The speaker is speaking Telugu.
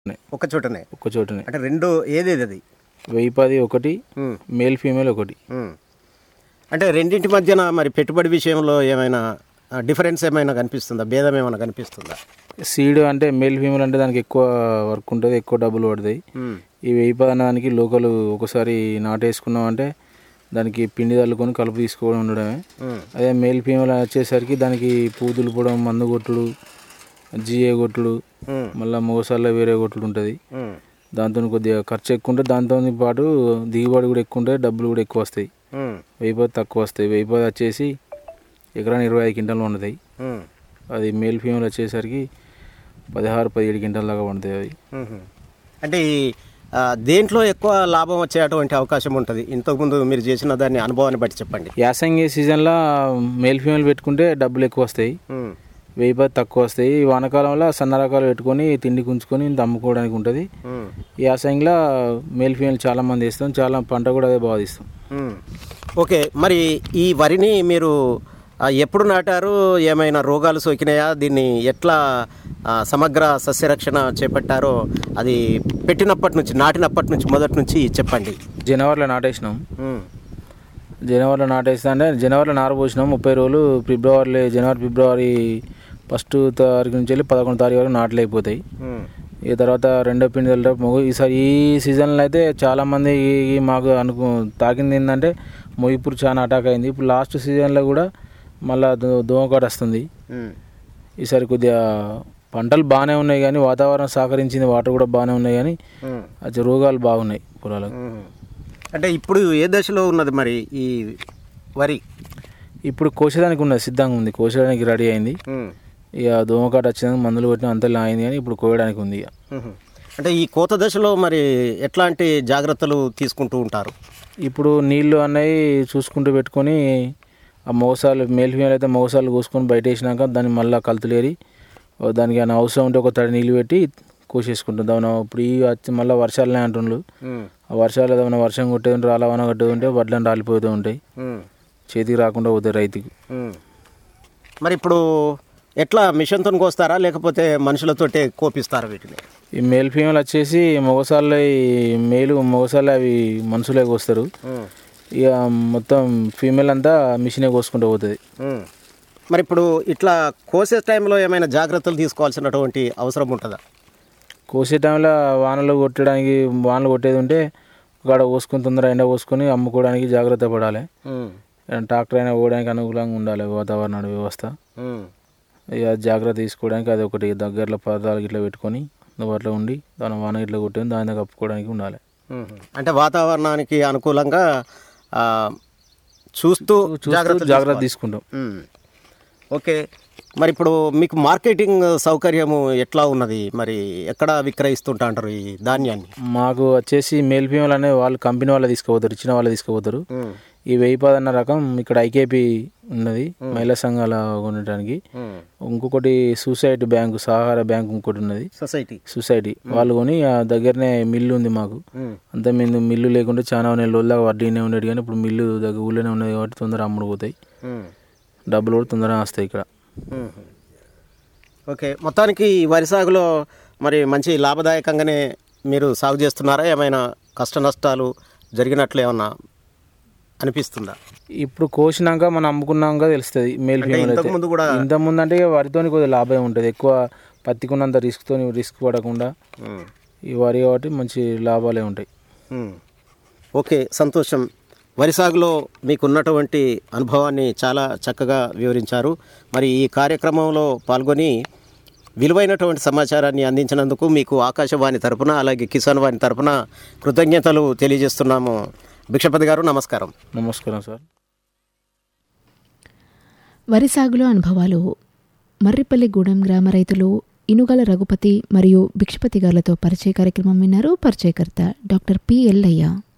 ఒక చోటనే ఒక్క చోటనే అంటే రెండు ఏదేది అది వెయ్యి పది ఒకటి ఉమ్, మేల్ ఫీమేల్ ఒకటి ఉమ్. అంటే రెండింటి మధ్యన మరి పెట్టుబడి విషయంలో ఏమైనా ఆ, డిఫరెన్స్ ఏమైనా కనిపిస్తుందా భేదం ఏమైనా కనిపిస్తుందా సీడ్ అంటే మేల్ ఫీమేల్ అంటే దానికి ఎక్కువ వర్క్ ఉంటుంది ఎక్కువ డబ్బులు పడతాయి ఉమ్, ఈ వెయ్యి పది అన్న దానికి లోకల్ ఒకసారి నాటేసుకున్నాం అంటే దానికి పిండి చల్లుకొని కలుపు తీసుకోవడం ఉండడమే ఉమ్, అదే మేల్ ఫీమేల్ వచ్చేసరికి దానికి పూతులు పోవడం మందు కొట్టుడు జిఏ కొట్టుడు ఉమ్, మళ్ళీ మోసాల్లో వేరే కొట్టుడు ఉంటుంది ఉమ్, దాంతో కొద్దిగా ఖర్చు ఎక్కువ ఉంటే దాంతో పాటు దిగుబడి కూడా ఎక్కువ ఉంటుంది డబ్బులు కూడా ఎక్కువ వస్తాయి ఉమ్, వెయ్యి పది తక్కువ వస్తాయి వెయ్యి పది వచ్చేసి ఎకరానికి ఇరవై ఐదు క్వింటాలు వండుతాయి ఉమ్, అది మేల్ ఫీమేల్ వచ్చేసరికి పదహారు పదిహేడు క్వింటాల దాకా వండుతాయి అవి ఉమ్. అంటే ఈ ఆ, దేంట్లో ఎక్కువ లాభం వచ్చేటువంటి అవకాశం ఉంటుంది ఇంతకుముందు మీరు చేసిన దాన్ని అనుభవాన్ని బట్టి చెప్పండి యాసంగి సీజన్లో మేల్ ఫీమేల్ పెట్టుకుంటే డబ్బులు ఎక్కువ వస్తాయి ఉమ్, వెయ్యి పది తక్కువ వస్తాయి ఈ వానాకాలంలో సన్న రకాలు పెట్టుకొని తిండి కుంచుకొని ఇంత అమ్ముకోవడానికి ఉంటుంది ఉమ్, ఈ యాసంగిలో మేల్ ఫీమేల్ చాలా మంది ఇస్తాం చాలా పంట కూడా అదే బాగా ఇస్తాం ఉమ్. ఓకే మరి ఈ వరిని మీరు ఆ, ఎప్పుడు నాటారు ఏమైనా రోగాలు సోకినాయా దీన్ని ఎట్లా ఆ, సమగ్ర సస్యరక్షణ చేపట్టారో అది పెట్టినప్పటి నుంచి నాటినప్పటి నుంచి మొదటి నుంచి చెప్పండి జనవరిలో నాటేసినాం ఉమ్, జనవరిలో నాటేస్తా అంటే జనవరిలో నార పోసినాం ముప్పై రోజులు ఫిబ్రవరి జనవరి ఫిబ్రవరి ఫస్ట్ తారీఖు నుంచి వెళ్ళి పదకొండు తారీఖు వరకు నాట్లు అయిపోతాయి ఉమ్, ఇక తర్వాత రెండో పిండి వెళ్ళడం మొగ ఈసారి ఈ సీజన్లో అయితే చాలామంది మాకు అనుకు తాకింది ఏంటంటే మొయ్యిపూర్ చాలా అటాక్ అయింది ఇప్పుడు లాస్ట్ సీజన్లో కూడా మళ్ళీ దోమకాట వస్తుంది ఉమ్, ఈసారి కొద్దిగా పంటలు బాగానే ఉన్నాయి కానీ వాతావరణం సహకరించింది వాటర్ కూడా బాగానే ఉన్నాయి కానీ ఉమ్, అది రోగాలు బాగున్నాయి పొలాలకు ఉమ్. అంటే ఇప్పుడు ఏ దశలో ఉన్నది మరి ఈ వరి ఇప్పుడు కోసేదానికి ఉన్నది సిద్ధంగా ఉంది కోసేయడానికి రెడీ అయింది ఉమ్, ఇక దోమకాట వచ్చినాక మందులు కొట్టిన అంతా అయింది కానీ ఇప్పుడు కోయడానికి ఉంది ఇక ఉమ్. అంటే ఈ కోత దశలో మరి ఎట్లాంటి జాగ్రత్తలు తీసుకుంటూ ఉంటారు ఇప్పుడు నీళ్లు అన్నవి చూసుకుంటూ పెట్టుకొని ఆ మోసాలు మేల్ ఫీమేల్ అయితే మోసాలు కోసుకొని బయట వేసినాక దాన్ని మళ్ళీ కలుతులేరి ఓ దానికి ఏమైనా అవసరం ఉంటే ఒక తడి నీళ్ళు పెట్టి కోసేసుకుంటాం దాని ఇప్పుడు ఈ వచ్చి మళ్ళీ వర్షాలనే అంటుండ్రు ఉమ్, ఆ వర్షాలు ఏదైనా వర్షం కొట్టేది ఉంటే రాళ్ళ వాన కొట్టేది ఉంటే వడ్లను రాలిపోతూ ఉంటాయి ఉమ్, చేతికి రాకుండా పోతాయి రైతుకి ఉమ్. మరి ఇప్పుడు ఎట్లా మిషన్తో కోస్తారా లేకపోతే మనుషులతోటే కోపిస్తారా వీటిని ఈ మేల్ ఫీమేల్ వచ్చేసి మొగసాలు మేలు మొగసాలు అవి మనుషులే కోస్తారు ఉమ్, ఇక మొత్తం ఫీమేల్ అంతా మిషనే కోసుకుంటూ పోతుంది ఉమ్. మరి ఇప్పుడు ఇట్లా కోసే టైంలో ఏమైనా జాగ్రత్తలు తీసుకోవాల్సినటువంటి అవసరం ఉంటుందా కోసే టైంలో వానలు కొట్టడానికి వానలు కొట్టేది ఉంటే ఒకడ పోసుకొని తొందర ఎండ పోసుకొని అమ్ముకోవడానికి జాగ్రత్త పడాలి ఉమ్, ఏదైనా ట్రాక్టర్ అయినా పోవడానికి అనుకూలంగా ఉండాలి వాతావరణ వ్యవస్థ ఉమ్, ఇక జాగ్రత్త తీసుకోవడానికి అది ఒకటి దగ్గరలో పదార్థాలు ఇట్లా పెట్టుకొని అందుబాటులో ఉండి దాని వాన ఇట్లా కొట్టి దాని దగ్గర కప్పుకోవడానికి ఉండాలి ఉమ్. అంటే వాతావరణానికి అనుకూలంగా ఆ, చూస్తూ చూస్తూ జాగ్రత్త జాగ్రత్త తీసుకుంటాం ఉమ్. ఓకే మరి ఇప్పుడు మీకు మార్కెటింగ్ సౌకర్యము ఎట్లా ఉన్నది మరి ఎక్కడ విక్రయిస్తుంటా అంటారు ఈ ధాన్యాన్ని మాకు వచ్చేసి మేల్ ఫీమేల్ అనే వాళ్ళు కంపెనీ వాళ్ళు తీసుకుపోతారు ఇచ్చిన వాళ్ళు తీసుకుపోతారు ఉమ్, ఈ వెయ్యి పదన్న రకం ఇక్కడ ఐకేపీ ఉన్నది మహిళా సంఘాల కొనడానికి ఉమ్. ఇంకొకటి సూసైడ్ బ్యాంకు సహకార బ్యాంకు ఇంకోటి ఉన్నది సొసైటీ సొసైటీ వాళ్ళు కొని ఆ దగ్గరనే మిల్లు ఉంది మాకు ఉమ్, అంతే మేము మిల్లు లేకుంటే చాలా నెల రోజుల దాకా వడ్డీనే ఉండేది కానీ ఇప్పుడు మిల్లు దగ్గర ఊళ్ళోనే ఉన్నది కాబట్టి తొందరగా అమ్ముడు పోతాయి ఉమ్, డబ్బులు కూడా తొందరగా వస్తాయి ఇక్కడ ఉమ్. ఓకే మొత్తానికి ఈ వరి సాగులో మరి మంచి లాభదాయకంగానే మీరు సాగు చేస్తున్నారా ఏమైనా కష్ట నష్టాలు జరిగినట్లు ఏమన్నా అనిపిస్తుందా ఇప్పుడు కోసినాక మనం అమ్ముకున్నాక తెలుస్తుంది మేల్ ఫీమేల్ అయితే ఇంతకుముందు కూడా ఇంత ముందు అంటే వరితోని కొద్దిగా లాభం ఉంటుంది ఎక్కువ పత్తికున్నంత రిస్క్తో రిస్క్ పడకుండా ఉమ్. ఈ వరి కాబట్టి మంచి లాభాలే ఉంటాయి మ్మ్. ఓకే సంతోషం వరి సాగులో మీకున్నటువంటి అనుభవాన్ని చాలా చక్కగా వివరించారు మరి ఈ కార్యక్రమంలో పాల్గొని విలువైనటువంటి సమాచారాన్ని అందించినందుకు మీకు ఆకాశవాణి తరపున అలాగే కిసాన్ వాణి తరపున కృతజ్ఞతలు తెలియజేస్తున్నాము భిక్షపతి గారు నమస్కారం నమస్కారం సార్ వరి సాగులో అనుభవాలు మర్రిపల్లిగూడెం గ్రామ రైతులు ఇనుగల రఘుపతి మరియు భిక్షపతి గారులతో పరిచయ కార్యక్రమం విన్నారు పరిచయకర్త డాక్టర్ పి ఎల్లయ్య